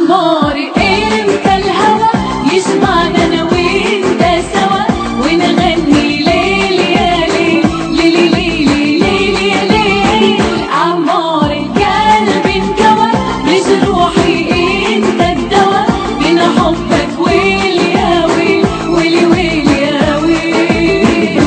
عماري امتى الهوى يسمعنا انا وانت سوا ونغني ليل يا ليل ليل ليل ليل يا ليل عماري القلب انكوى مش روحي انت الدوا من حبك ويل يا ويل ويلي ويل يا ويل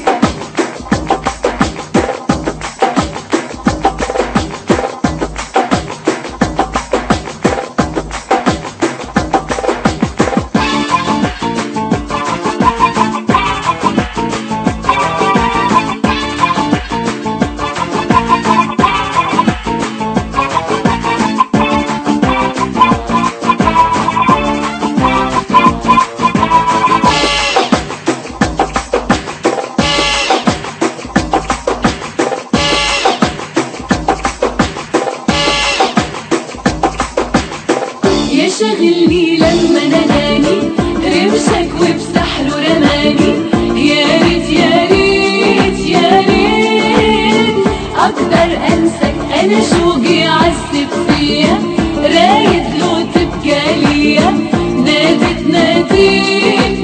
يشغلني لما ناداني رمشك وبسحره رماني يا ريت يا ريت يا ريت اقدر انساك انا شوقي عذب فيا رايد لو تبقى ليا ناديت ناديت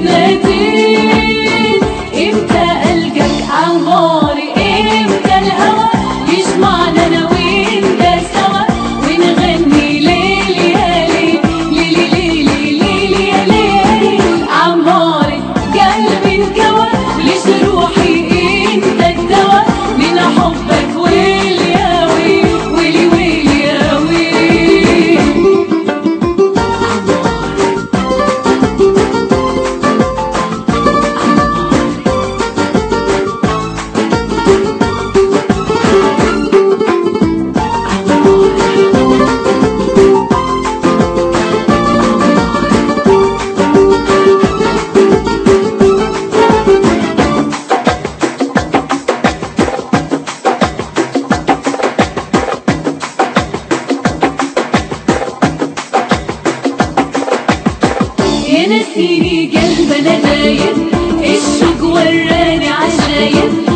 ناديت امتى القاك عماري امتى الهوى يجمعنا انا وانت سوا ونغني ليل يا ليل ليل ليل ليل يا ليل عماري قلبي انكوى ليش روحي انت الدوا من حبك ويل يا ويل ويلي ويل يا ويل يا نسيني قلب انا دايب الشوق وراني عشايب